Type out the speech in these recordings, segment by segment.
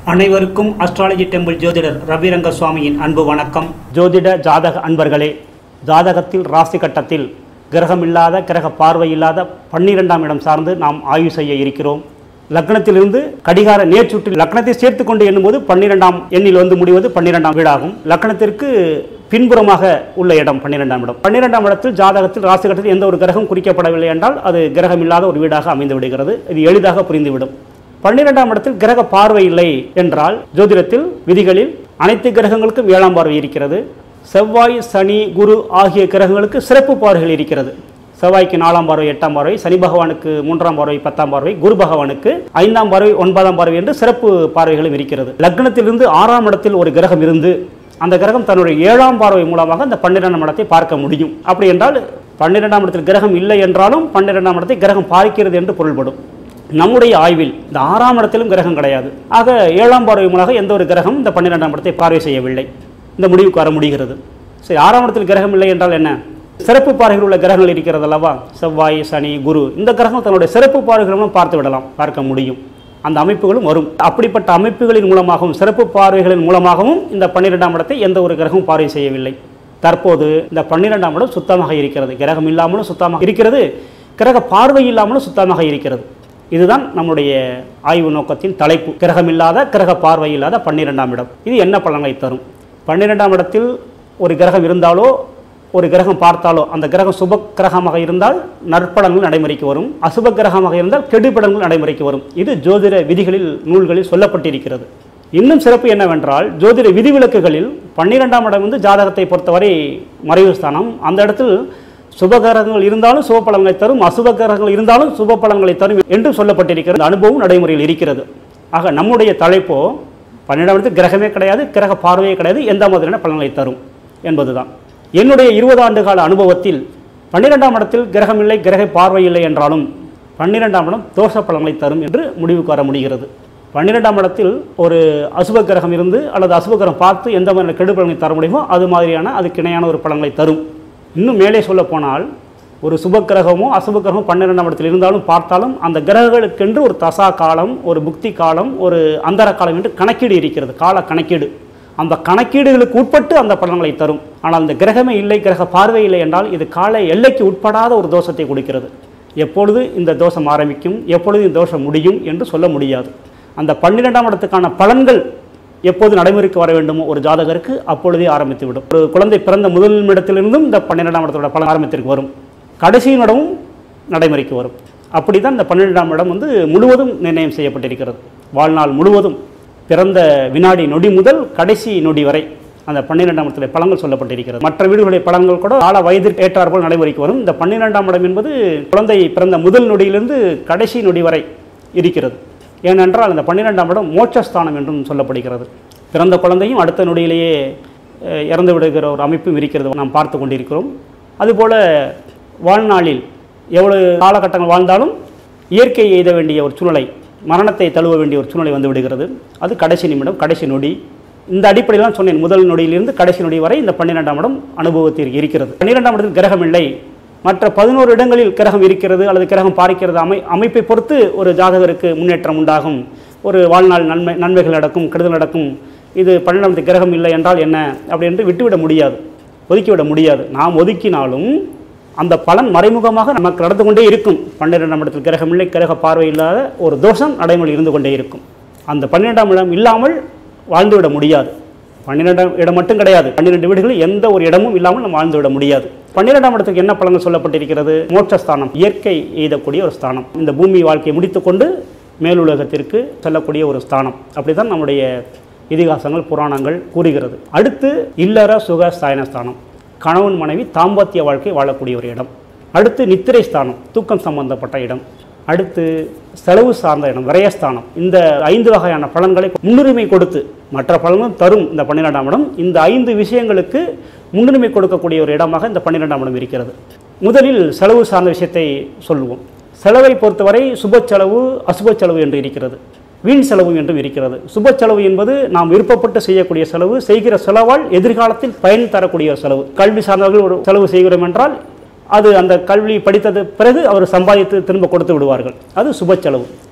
அனைவருக்கும் astrology temple ஜோதிடர் ரவிரங்க சுவாமியின் அன்பு வணக்கம் ஜோதிட ஜாதக அன்பர்களே ஜாதகத்தில் ராசி கட்டத்தில் கிரகமில்லாத கிரக பார்வை இல்லாத பன்னிரெண்டாம் இடம் சார்ந்து நாம் ஆய்வு செய்ய இருக்கிறோம் லக்னத்திலிருந்து கடிகார நேர்ச்சுற்றில் லக்னத்தை சேர்த்து கொண்டு எண்ணும்போது பன்னிரெண்டாம் எண்ணில் வந்து முடிவது பன்னிரெண்டாம் வீடாகும் லக்னத்திற்கு பின்புறமாக உள்ள இடம் பன்னிரெண்டாம் இடம் பன்னிரெண்டாம் இடத்தில் ஜாதகத்தில் ராசி கட்டத்தில் எந்த ஒரு கிரகம் குறிக்கப்படவில்லை என்றால் அது கிரகம் இல்லாத ஒரு வீடாக அமைந்து விடுகிறது இது எளிதாக புரிந்துவிடும் பன்னிரெண்டாம் இடத்தில் கிரக பார்வை இல்லை என்றால் ஜோதிடத்தில் விதிகளில் அனைத்து கிரகங்களுக்கும் ஏழாம் பார்வை இருக்கிறது செவ்வாய் சனி குரு ஆகிய கிரகங்களுக்கு சிறப்பு பார்வைகள் இருக்கிறது செவ்வாய்க்கு நாலாம் பார்வை எட்டாம் பார்வை சனி பகவானுக்கு மூன்றாம் பார்வை பத்தாம் பார்வை குரு பகவானுக்கு ஐந்தாம் பார்வை ஒன்பதாம் பார்வை என்று சிறப்பு பார்வைகளும் இருக்கிறது லக்னத்திலிருந்து ஆறாம் இடத்தில் ஒரு கிரகம் இருந்து அந்த கிரகம் தன்னுடைய ஏழாம் பார்வை மூலமாக அந்த பன்னிரெண்டாம் இடத்தை பார்க்க முடியும் அப்படி என்றால் பன்னிரெண்டாம் இடத்தில் கிரகம் இல்லை என்றாலும் பன்னிரெண்டாம் இடத்தை கிரகம் பார்க்கிறது என்று பொருள்படும் நம்முடைய ஆய்வில் இந்த ஆறாம் இடத்திலும் கிரகம் கிடையாது ஆக ஏழாம் பார்வை மூலமாக எந்த ஒரு கிரகம் இந்த பன்னிரெண்டாம் இடத்தை பார்வை செய்யவில்லை இந்த முடிவுக்கு வர முடிகிறது சரி ஆறாம் இடத்தில் கிரகம் இல்லை என்றால் என்ன சிறப்பு பார்வைகள் உள்ள கிரகங்கள் இருக்கிறது அல்லவா செவ்வாய் சனி குரு இந்த கிரகம் தன்னுடைய சிறப்பு பார்வைகளும் பார்த்து விடலாம் பார்க்க முடியும் அந்த அமைப்புகளும் வரும் அப்படிப்பட்ட அமைப்புகளின் மூலமாகவும் சிறப்பு பார்வைகளின் மூலமாகவும் இந்த பன்னிரெண்டாம் இடத்தை எந்த ஒரு கிரகமும் பார்வை செய்யவில்லை தற்போது இந்த பன்னிரெண்டாம் இடம் சுத்தமாக இருக்கிறது கிரகம் இல்லாமலும் சுத்தமாக இருக்கிறது கிரக பார்வை இல்லாமலும் சுத்தமாக இருக்கிறது இதுதான் நம்முடைய ஆய்வு நோக்கத்தின் தலைப்பு கிரகமில்லாத கிரக பார்வை இல்லாத பன்னிரெண்டாம் இடம் இது என்ன பலன்களை தரும் பன்னிரெண்டாம் இடத்தில் ஒரு கிரகம் இருந்தாலோ ஒரு கிரகம் பார்த்தாலோ அந்த கிரகம் சுப கிரகமாக இருந்தால் நற்பலன்கள் நடைமுறைக்கு வரும் அசுப கிரகமாக இருந்தால் கெடுபலன்கள் நடைமுறைக்கு வரும் இது ஜோதிட விதிகளில் நூல்களில் சொல்லப்பட்டிருக்கிறது இன்னும் சிறப்பு என்னவென்றால் ஜோதிட விதிவிலக்குகளில் பன்னிரெண்டாம் இடம் வந்து ஜாதகத்தை பொறுத்தவரை மறைவு ஸ்தானம் அந்த இடத்தில் சுபகிரகங்கள் இருந்தாலும் சுப பலன்களை தரும் அசுப கிரகங்கள் இருந்தாலும் சுப பலன்களை தரும் என்று சொல்லப்பட்டிருக்கிறது அனுபவம் நடைமுறையில் இருக்கிறது ஆக நம்முடைய தலைப்போ பன்னிரெண்டாம் இடத்தில் கிரகமே கிடையாது கிரக பார்வையே கிடையாது எந்த மாதிரியான பலன்களை தரும் என்பதுதான் என்னுடைய இருபது ஆண்டு கால அனுபவத்தில் பன்னிரெண்டாம் இடத்தில் கிரகம் இல்லை கிரக பார்வை இல்லை என்றாலும் பன்னிரெண்டாம் இடம் தோஷ பலன்களை தரும் என்று முடிவுக்கு வர முடிகிறது பன்னிரெண்டாம் இடத்தில் ஒரு அசுப கிரகம் இருந்து அல்லது அசுப கிரகம் பார்த்து எந்த மாதிரியான கெடு பலன்களை தர முடியுமோ அது மாதிரியான அதுக்கு இணையான ஒரு பலன்களை தரும் இன்னும் மேலே சொல்ல போனால் ஒரு சுப கிரகமோ அசுப கிரகமோ பன்னிரெண்டாம் இடத்தில் இருந்தாலும் பார்த்தாலும் அந்த கிரகங்களுக்கென்று ஒரு தசா காலம் ஒரு புக்தி காலம் ஒரு அந்தர காலம் என்று கணக்கீடு இருக்கிறது கால கணக்கீடு அந்த கணக்கீடுகளுக்கு உட்பட்டு அந்த பலன்களை தரும் ஆனால் அந்த கிரகமே இல்லை கிரக பார்வை இல்லை என்றால் இது கால எல்லைக்கு உட்படாத ஒரு தோஷத்தை கொடுக்கிறது எப்பொழுது இந்த தோஷம் ஆரம்பிக்கும் எப்பொழுது இந்த தோஷம் முடியும் என்று சொல்ல முடியாது அந்த பன்னிரெண்டாம் இடத்துக்கான பலன்கள் எப்போது நடைமுறைக்கு வர வேண்டுமோ ஒரு ஜாதகருக்கு அப்பொழுதே ஆரம்பித்து விடும் ஒரு குழந்தை பிறந்த முதல் இடத்திலிருந்தும் இந்த பன்னிரெண்டாம் இடத்தோட பலன் ஆரம்பத்திற்கு வரும் கடைசியின் இடமும் நடைமுறைக்கு வரும் அப்படி தான் இந்த பன்னிரெண்டாம் இடம் வந்து முழுவதும் நிர்ணயம் செய்யப்பட்டிருக்கிறது வாழ்நாள் முழுவதும் பிறந்த வினாடி நொடி முதல் கடைசி நொடி வரை அந்த பன்னிரெண்டாம் இடத்துல பலன்கள் சொல்லப்பட்டிருக்கிறது மற்ற வீடுகளுடைய பலன்கள் கூட கால வயதிற்கு ஏற்றாற்போல் நடைமுறைக்கு வரும் இந்த பன்னிரெண்டாம் இடம் என்பது குழந்தை பிறந்த முதல் நொடியிலிருந்து கடைசி நொடி வரை இருக்கிறது ஏனென்றால் அந்த பன்னிரெண்டாம் இடம் மோட்சஸ்தானம் என்றும் சொல்லப்படுகிறது பிறந்த குழந்தையும் அடுத்த நொடியிலேயே அஹ், இறந்து விடுகிற ஒரு அமைப்பும் இருக்கிறது நாம் பார்த்து கொண்டிருக்கிறோம் அதுபோல் வாழ்நாளில் எவ்வளவு காலகட்டங்கள் வாழ்ந்தாலும் இயற்கை எய்த வேண்டிய ஒரு சூழ்நிலை மரணத்தை தழுவ வேண்டிய ஒரு சூழ்நிலை வந்து விடுகிறது அது கடைசி நிமிடம் கடைசி நொடி இந்த அடிப்படையில் தான் சொன்னேன் முதல் நொடியிலிருந்து கடைசி நொடி வரை இந்த பன்னிரெண்டாம் இடம் அனுபவத்தில் இருக்கிறது பன்னிரெண்டாம் இடத்தில் கிரகம் இல்லை மற்ற பதினோரு இடங்களில் கிரகம் இருக்கிறது அல்லது கிரகம் பார்க்கிறது அமை அமைப்பை பொறுத்து ஒரு ஜாதகருக்கு முன்னேற்றம் உண்டாகும் ஒரு வாழ்நாள் நன்மை நன்மைகள் நடக்கும் கெடுதல் நடக்கும் இது பன்னிரெண்டாம் கிரகம் இல்லை என்றால் என்ன அப்படி என்று விட்டுவிட முடியாது ஒதுக்கிவிட முடியாது நாம் ஒதுக்கினாலும் அந்த பலன் மறைமுகமாக நமக்கு நடந்து கொண்டே இருக்கும் பன்னிரெண்டாம் இடத்தில் கிரகம் இல்லை கிரக பார்வை இல்லாத ஒரு தோஷம் நடைமுறை இருந்து கொண்டே இருக்கும் அந்த பன்னிரெண்டாம் இடம் இல்லாமல் வாழ்ந்துவிட முடியாது பன்னிரெண்டாம் இடம் மட்டும் கிடையாது பன்னிரெண்டு வீடுகளில் எந்த ஒரு இடமும் இல்லாமல் நம்ம வாழ்ந்துவிட முடியாது பன்னிரெண்டாம் இடத்துக்கு என்ன பலன்கள் சொல்லப்பட்டிருக்கிறது மோட்சஸ்தானம் இயற்கை எய்தக்கூடிய ஒரு ஸ்தானம் இந்த பூமி வாழ்க்கையை முடித்துக்கொண்டு மேலுலகத்திற்கு செல்லக்கூடிய ஒரு ஸ்தானம் அப்படிதான் நம்முடைய இதிகாசங்கள் புராணங்கள் கூறுகிறது அடுத்து இல்லற சுக ஸ்தாயன ஸ்தானம் கணவன் மனைவி தாம்பத்திய வாழ்க்கை வாழக்கூடிய ஒரு இடம் அடுத்து நித்திரை ஸ்தானம் தூக்கம் சம்பந்தப்பட்ட இடம் அடுத்து செலவு சார்ந்த இடம் விரயஸ்தானம் இந்த ஐந்து வகையான பலன்களை முன்னுரிமை கொடுத்து மற்ற பலனும் தரும் இந்த பன்னிரெண்டாம் இடம் இந்த ஐந்து விஷயங்களுக்கு முன்னுரிமை கொடுக்கக்கூடிய ஒரு இடமாக இந்த பன்னிரெண்டாம் இடம் இருக்கிறது முதலில் செலவு சார்ந்த விஷயத்தை சொல்லுவோம் செலவை பொறுத்தவரை சுப செலவு அசுப செலவு என்று இருக்கிறது வீண் செலவு என்றும் இருக்கிறது சுப செலவு என்பது நாம் விருப்பப்பட்டு செய்யக்கூடிய செலவு செய்கிற செலவால் எதிர்காலத்தில் பயன் தரக்கூடிய ஒரு செலவு கல்வி சார்ந்தவர்கள் ஒரு செலவு செய்கிறோம் என்றால் அது அந்த கல்வி படித்தது பிறகு அவர் சம்பாதித்து திரும்ப கொடுத்து விடுவார்கள் அது சுப செலவு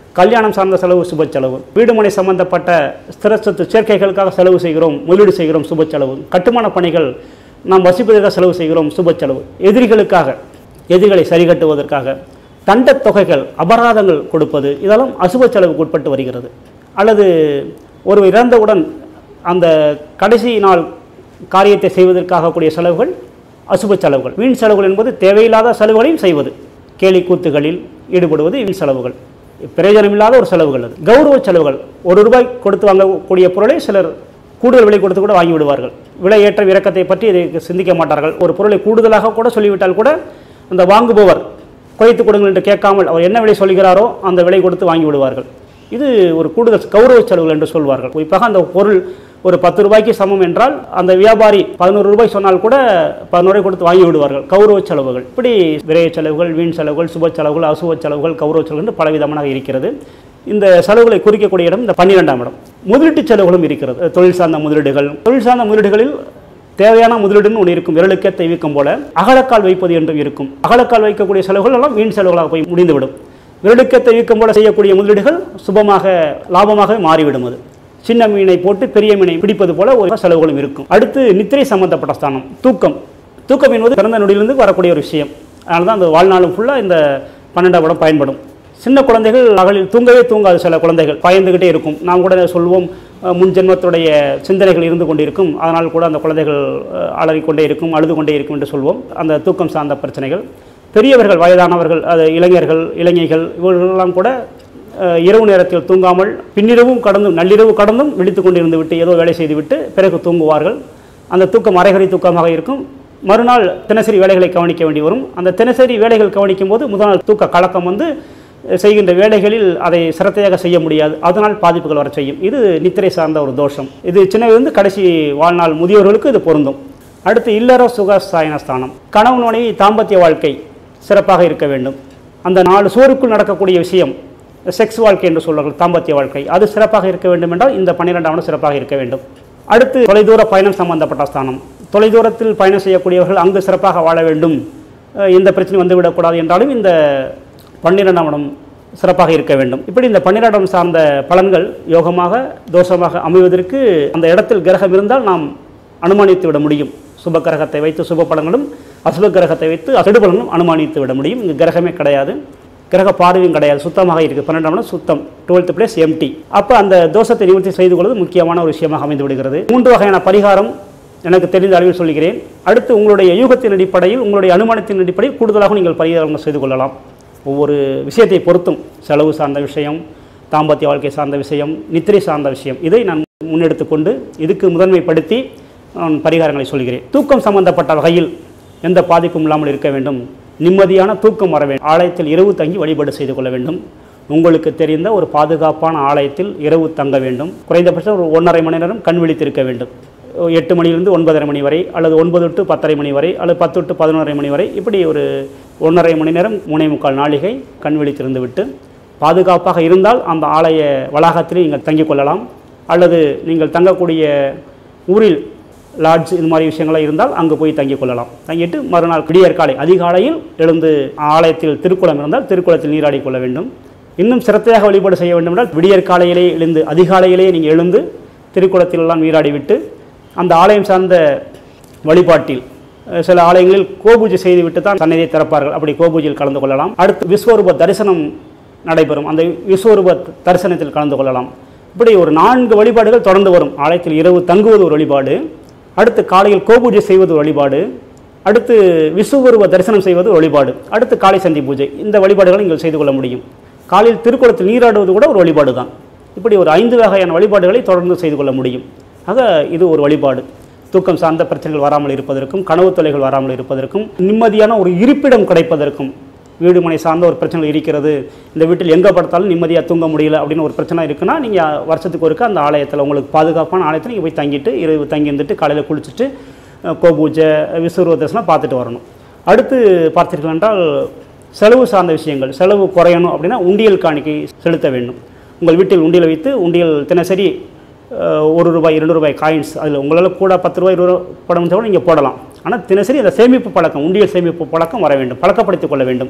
கல்யாணம் சார்ந்த செலவு சுப செலவு வீடுமனை சம்பந்தப்பட்ட ஸ்திர சொத்து சேர்க்கைகளுக்காக செலவு செய்கிறோம் முதலீடு செய்கிறோம் சுப செலவு கட்டுமான பணிகள் நாம் வசிப்பதற்காக செலவு செய்கிறோம் சுப செலவு எதிரிகளுக்காக எதிரிகளை சரிகட்டுவதற்காக தண்டத் தொகைகள் அபராதங்கள் கொடுப்பது இதெல்லாம் அசுப செலவுக்கு உட்பட்டு வருகிறது அல்லது ஒரு இறந்தவுடன் அந்த கடைசி நாள் காரியத்தை செய்வதற்காக கூடிய செலவுகள் அசுப செலவுகள் வீண் செலவுகள் என்பது தேவையில்லாத செலவுகளையும் செய்வது கேலி கூத்துகளில் ஈடுபடுவது வீண் செலவுகள் பிரயோஜனமில்லாத ஒரு செலவுகள் அது கௌரவ செலவுகள் ஒரு ரூபாய் கொடுத்து வாங்கக்கூடிய பொருளை சிலர் கூடுதல் விலை கொடுத்து கூட வாங்கி விடுவார்கள் விலை ஏற்ற இறக்கத்தை பற்றி இதை சிந்திக்க மாட்டார்கள் ஒரு பொருளை கூடுதலாக கூட சொல்லிவிட்டால் கூட அந்த வாங்குபவர் குறைத்து கொடுங்கள் என்று கேட்காமல் அவர் என்ன விலை சொல்கிறாரோ அந்த விலை கொடுத்து வாங்கி விடுவார்கள் இது ஒரு கூடுதல் கௌரவ செலவுகள் என்று சொல்வார்கள் குறிப்பாக அந்த பொருள் ஒரு பத்து ரூபாய்க்கு சமம் என்றால் அந்த வியாபாரி பதினோரு ரூபாய் சொன்னால் கூட பதினோரு ரூபாய் கொடுத்து வாங்கி விடுவார்கள் கௌரவ செலவுகள் இப்படி விரைய செலவுகள் வீண் செலவுகள் சுப செலவுகள் அசுப செலவுகள் கௌரவ செலவுகள் என்று பலவிதமாக இருக்கிறது இந்த செலவுகளை குறிக்கக்கூடிய இடம் இந்த பன்னிரெண்டாம் இடம் முதலீட்டு செலவுகளும் இருக்கிறது தொழில் சார்ந்த முதலீடுகள் தொழில் சார்ந்த முதலீடுகளில் தேவையான முதலீடுன்னு ஒன்று இருக்கும் விரலுக்கே தெய்விக்கும் போல அகலக்கால் வைப்பது என்றும் இருக்கும் அகலக்கால் வைக்கக்கூடிய செலவுகள் எல்லாம் வீண் செலவுகளாக போய் முடிந்துவிடும் விரலுக்கே தெய்விக்கும் போல செய்யக்கூடிய முதலீடுகள் சுபமாக லாபமாக மாறிவிடும் அது சின்ன மீனை போட்டு பெரிய மீனை பிடிப்பது போல ஒரு செலவுகளும் இருக்கும் அடுத்து நித்திரை சம்பந்தப்பட்ட ஸ்தானம் தூக்கம் தூக்கம் என்பது பிறந்த நொடியிலிருந்து வரக்கூடிய ஒரு விஷயம் அதனால தான் அந்த வாழ்நாளும் ஃபுல்லாக இந்த பன்னெண்டாம் இடம் பயன்படும் சின்ன குழந்தைகள் பகலில் தூங்கவே தூங்காது சில குழந்தைகள் பயந்துக்கிட்டே இருக்கும் நாம் கூட சொல்வோம் அஹ், முன் ஜென்மத்துடைய சிந்தனைகள் இருந்து கொண்டிருக்கும் அதனால் கூட அந்த குழந்தைகள் அஹ், அலறிக்கொண்டே இருக்கும் அழுது கொண்டே இருக்கும் என்று சொல்வோம் அந்த தூக்கம் சார்ந்த பிரச்சனைகள் பெரியவர்கள் வயதானவர்கள் அது இளைஞர்கள் இளைஞர்கள் இவர்களெல்லாம் கூட அஹ், இரவு நேரத்தில் தூங்காமல் பின்னிரவும் கடந்தும் நள்ளிரவு கடந்தும் விழித்து கொண்டிருந்து விட்டு ஏதோ வேலை செய்துவிட்டு பிறகு தூங்குவார்கள் அந்த தூக்கம் அரைகுறை தூக்கமாக இருக்கும் மறுநாள் தினசரி வேலைகளை கவனிக்க வேண்டி வரும் அந்த தினசரி வேலைகள் கவனிக்கும் போது முதல் நாள் தூக்க கலக்கம் வந்து அஹ், செய்கின்ற வேலைகளில் அதை சிரத்தையாக செய்ய முடியாது அதனால் பாதிப்புகள் வர செய்யும் இது நித்திரை சார்ந்த ஒரு தோஷம் இது சின்னதிலிருந்து கடைசி வாழ்நாள் முதியோர்களுக்கு இது பொருந்தும் அடுத்து இல்லற சுக சாயன ஸ்தானம் கணவன் மனைவி தாம்பத்திய வாழ்க்கை சிறப்பாக இருக்க வேண்டும் அந்த நாலு சோருக்குள் நடக்கக்கூடிய விஷயம் செக்ஸ் வாழ்க்கை என்று சொல்வார்கள் தாம்பத்திய வாழ்க்கை அது சிறப்பாக இருக்க வேண்டும் என்றால் இந்த பன்னிரெண்டாம் இடம் சிறப்பாக இருக்க வேண்டும் அடுத்து தொலைதூர பயணம் சம்பந்தப்பட்ட ஸ்தானம் தொலைதூரத்தில் பயணம் செய்யக்கூடியவர்கள் அங்கு சிறப்பாக வாழ வேண்டும் அஹ் இந்த பிரச்சனை வந்துவிடக்கூடாது என்றாலும் இந்த பன்னிரெண்டாம் இடம் சிறப்பாக இருக்க வேண்டும் இப்படி இந்த பன்னிரெண்டாம் சார்ந்த பலன்கள் யோகமாக தோஷமாக அமைவதற்கு அந்த இடத்தில் கிரகம் இருந்தால் நாம் அனுமானித்து விட முடியும் சுப கிரகத்தை வைத்து சுப பலன்களும் அசுப கிரகத்தை வைத்து அசடு பலனும் அனுமானித்து விட முடியும் இங்கு கிரகமே கிடையாது கிரக பார்வையும் கிடையாது சுத்தமாக இருக்குது பன்னெண்டாம் இடம் சுத்தம் டுவெல்த் பிளேஸ் எம்டி அப்போ அந்த தோஷத்தை நிவர்த்தி செய்து கொள்வது முக்கியமான ஒரு விஷயமாக அமைந்து விடுகிறது மூன்று வகையான பரிகாரம் எனக்கு தெரிந்த அளவில் சொல்கிறேன் அடுத்து உங்களுடைய யூகத்தின் அடிப்படையில் உங்களுடைய அனுமானத்தின் அடிப்படையில் கூடுதலாக நீங்கள் பரிகாரம் செய்து கொள்ளலாம் ஒவ்வொரு விஷயத்தை பொறுத்தும் செலவு சார்ந்த விஷயம் தாம்பத்திய வாழ்க்கை சார்ந்த விஷயம் நித்திரை சார்ந்த விஷயம் இதை நான் முன்னெடுத்துக்கொண்டு இதுக்கு முதன்மைப்படுத்தி நான் பரிகாரங்களை சொல்கிறேன் தூக்கம் சம்பந்தப்பட்ட வகையில் எந்த பாதிப்பும் இல்லாமல் இருக்க வேண்டும் நிம்மதியான தூக்கம் வர வேண்டும் ஆலயத்தில் இரவு தங்கி வழிபாடு செய்து கொள்ள வேண்டும் உங்களுக்கு தெரிந்த ஒரு பாதுகாப்பான ஆலயத்தில் இரவு தங்க வேண்டும் குறைந்தபட்சம் ஒரு ஒன்றரை மணி நேரம் கண் விழித்திருக்க வேண்டும் எட்டு மணியிலிருந்து ஒன்பதரை மணி வரை அல்லது ஒன்பது டு பத்தரை மணி வரை அல்லது பத்து டு பதினொன்றரை மணி வரை இப்படி ஒரு ஒன்றரை மணி நேரம் மூணே முக்கால் நாளிகை கண் விழித்திருந்து விட்டு பாதுகாப்பாக இருந்தால் அந்த ஆலய வளாகத்திலே நீங்கள் தங்கிக் கொள்ளலாம் அல்லது நீங்கள் தங்கக்கூடிய ஊரில் லாட்ஜ் இது மாதிரி விஷயங்களாக இருந்தால் அங்கே போய் தங்கிக் கொள்ளலாம் தங்கிட்டு மறுநாள் விடியற்காலை அதிகாலையில் எழுந்து ஆலயத்தில் திருக்குளம் இருந்தால் திருக்குளத்தில் நீராடி கொள்ள வேண்டும் இன்னும் சிரத்தையாக வழிபாடு செய்ய வேண்டும் என்றால் விடியற்காலையிலே எழுந்து அதிகாலையிலே நீங்கள் எழுந்து திருக்குளத்திலெல்லாம் நீராடி விட்டு அந்த ஆலயம் சார்ந்த வழிபாட்டில் அஹ், சில ஆலயங்களில் கோபூஜை செய்துவிட்டு தான் சன்னதியை திறப்பார்கள் அப்படி கோபூஜையில் கலந்து கொள்ளலாம் அடுத்து விஸ்வரூப தரிசனம் நடைபெறும் அந்த விஸ்வரூப தரிசனத்தில் கலந்து கொள்ளலாம் இப்படி ஒரு நான்கு வழிபாடுகள் தொடர்ந்து வரும் ஆலயத்தில் இரவு தங்குவது ஒரு வழிபாடு அடுத்து காலையில் கோபூஜை செய்வது ஒரு வழிபாடு அடுத்து விஸ்வரூப தரிசனம் செய்வது ஒரு வழிபாடு அடுத்து காலை சந்தி பூஜை இந்த வழிபாடுகளை நீங்கள் செய்து கொள்ள முடியும் காலையில் திருக்குளத்தில் நீராடுவது கூட ஒரு வழிபாடு தான் இப்படி ஒரு ஐந்து வகையான வழிபாடுகளை தொடர்ந்து செய்து கொள்ள முடியும் ஆக இது ஒரு வழிபாடு தூக்கம் சார்ந்த பிரச்சனைகள் வராமல் இருப்பதற்கும் கனவு தொலைகள் வராமல் இருப்பதற்கும் நிம்மதியான ஒரு இருப்பிடம் கிடைப்பதற்கும் வீடு மனை சார்ந்த ஒரு பிரச்சனை இருக்கிறது இந்த வீட்டில் எங்கே படுத்தாலும் நிம்மதியாக தூங்க முடியல அப்படின்னு ஒரு பிரச்சனை இருக்குன்னா நீங்கள் வருஷத்துக்கு ஒருக்க அந்த ஆலயத்தில் உங்களுக்கு பாதுகாப்பான ஆலயத்தில் நீங்கள் போய் தங்கிட்டு இரவு தங்கி இருந்துட்டு காலையில் குளிச்சுட்டு அஹ், கோபூஜை விஸ்வரூப தரிசனம் பார்த்துட்டு வரணும் அடுத்து பார்த்தீர்கள் என்றால் செலவு சார்ந்த விஷயங்கள் செலவு குறையணும் அப்படின்னா உண்டியல் காணிக்கை செலுத்த வேண்டும் உங்கள் வீட்டில் உண்டியல் வைத்து உண்டியல் தினசரி அஹ், ஒரு ரூபாய் இரண்டு ரூபாய் காயின்ஸ் அதில் உங்களால் கூட பத்து ரூபாய் இருபது ரூபா போட முடிஞ்சா கூட நீங்கள் போடலாம் ஆனால் தினசரி அந்த சேமிப்பு பழக்கம் உண்டியல் சேமிப்பு பழக்கம் வர வேண்டும் பழக்கப்படுத்திக் கொள்ள வேண்டும்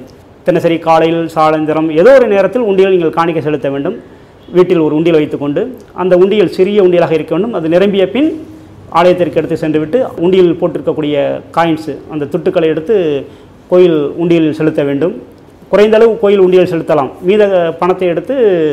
தினசரி காலையில் சாயந்தரம் ஏதோ ஒரு நேரத்தில் உண்டியல் நீங்கள் காணிக்கை செலுத்த வேண்டும் வீட்டில் ஒரு உண்டியல் வைத்துக்கொண்டு அந்த உண்டியல் சிறிய உண்டியலாக இருக்க வேண்டும் அது நிரம்பிய பின் ஆலயத்திற்கு எடுத்து சென்றுவிட்டு உண்டியல் போட்டிருக்கக்கூடிய காயின்ஸு அந்த துட்டுக்களை எடுத்து கோயில் உண்டியலில் செலுத்த வேண்டும் குறைந்த அளவு கோயில் உண்டியல் செலுத்தலாம் மீத பணத்தை எடுத்து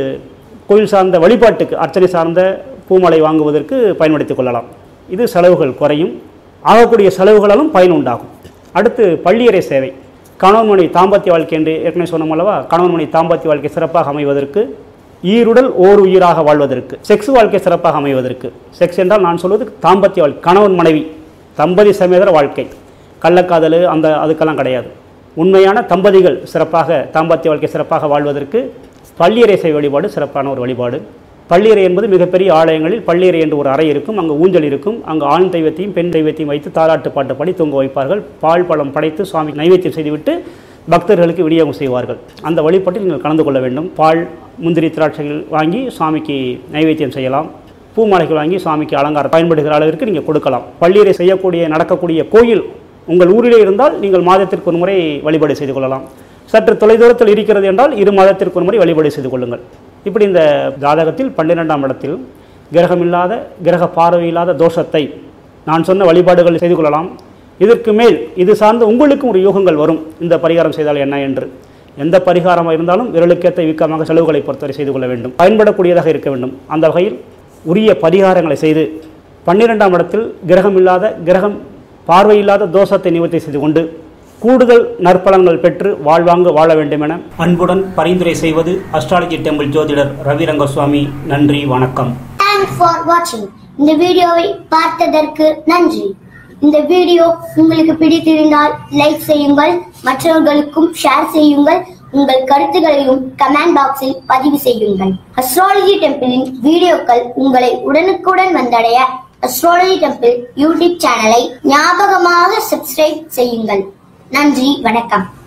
கோயில் சார்ந்த வழிபாட்டுக்கு அர்ச்சனை சார்ந்த பூமாலை வாங்குவதற்கு பயன்படுத்திக் கொள்ளலாம் இது செலவுகள் குறையும் ஆகக்கூடிய செலவுகளாலும் பயன் உண்டாகும் அடுத்து பள்ளியறை சேவை கணவன் மணி தாம்பத்திய வாழ்க்கை என்று ஏற்கனவே சொன்னோம் அல்லவா கணவன் மணி தாம்பத்திய வாழ்க்கை சிறப்பாக அமைவதற்கு ஈருடல் ஓர் உயிராக வாழ்வதற்கு செக்ஸ் வாழ்க்கை சிறப்பாக அமைவதற்கு செக்ஸ் என்றால் நான் சொல்வது தாம்பத்திய வாழ்க்கை கணவன் மனைவி தம்பதி சமேதர வாழ்க்கை கள்ளக்காதல் அந்த அதுக்கெல்லாம் கிடையாது உண்மையான தம்பதிகள் சிறப்பாக தாம்பத்திய வாழ்க்கை சிறப்பாக வாழ்வதற்கு பள்ளியறை சேவை வழிபாடு சிறப்பான ஒரு வழிபாடு பள்ளியறை என்பது மிகப்பெரிய ஆலயங்களில் பள்ளியறை என்று ஒரு அறை இருக்கும் அங்கே ஊஞ்சல் இருக்கும் அங்கு ஆண் தெய்வத்தையும் பெண் தெய்வத்தையும் வைத்து தாலாட்டு பாட்டு பாடி தூங்க வைப்பார்கள் பால் பழம் படைத்து சுவாமி நைவேத்தியம் செய்துவிட்டு பக்தர்களுக்கு விநியோகம் செய்வார்கள் அந்த வழிபாட்டில் நீங்கள் கலந்து கொள்ள வேண்டும் பால் முந்திரி திராட்சைகள் வாங்கி சுவாமிக்கு நைவேத்தியம் செய்யலாம் பூமாலைகள் வாங்கி சுவாமிக்கு அலங்காரம் பயன்படுகிற அளவிற்கு நீங்கள் கொடுக்கலாம் பள்ளியறை செய்யக்கூடிய நடக்கக்கூடிய கோயில் உங்கள் ஊரிலே இருந்தால் நீங்கள் மாதத்திற்கு ஒரு முறை வழிபாடு செய்து கொள்ளலாம் சற்று தொலைதூரத்தில் இருக்கிறது என்றால் இரு மாதத்திற்கு ஒரு முறை வழிபாடு செய்து கொள்ளுங்கள் இப்படி இந்த ஜாதகத்தில் பன்னிரெண்டாம் இடத்தில் கிரகமில்லாத கிரக பார்வையில்லாத தோஷத்தை நான் சொன்ன வழிபாடுகள் செய்து கொள்ளலாம் இதற்கு மேல் இது சார்ந்து உங்களுக்கும் ஒரு யோகங்கள் வரும் இந்த பரிகாரம் செய்தால் என்ன என்று எந்த பரிகாரமாக இருந்தாலும் விரலுக்கேற்ற இயக்கமாக செலவுகளை பொறுத்தவரை செய்து கொள்ள வேண்டும் பயன்படக்கூடியதாக இருக்க வேண்டும் அந்த வகையில் உரிய பரிகாரங்களை செய்து பன்னிரெண்டாம் இடத்தில் கிரகமில்லாத கிரகம் பார்வையில்லாத தோஷத்தை நிவர்த்தி செய்து கொண்டு கூடுதல் நற்பலன்கள் பெற்று வாழ்வாங்க வாழ வேண்டும் என அன்புடன் பரிந்துரை செய்வது அஸ்ட்ராலஜி டெம்பிள் ஜோதிடர் ரவி ரங்கசுவாமி நன்றி வணக்கம் தேங்க்ஸ் ஃபார் வாட்சிங் இந்த வீடியோவை பார்த்ததற்கு நன்றி இந்த வீடியோ உங்களுக்கு பிடித்திருந்தால் லைக் செய்யுங்கள் மற்றவர்களுக்கும் ஷேர் செய்யுங்கள் உங்கள் கருத்துகளையும் கமெண்ட் பாக்ஸில் பதிவு செய்யுங்கள் அஸ்ட்ராலஜி டெம்பிளின் வீடியோக்கள் உங்களை உடனுக்குடன் வந்தடைய அஸ்ட்ராலஜி டெம்பிள் யூடியூப் சேனலை ஞாபகமாக சப்ஸ்கிரைப் செய்யுங்கள் நன்றி வணக்கம்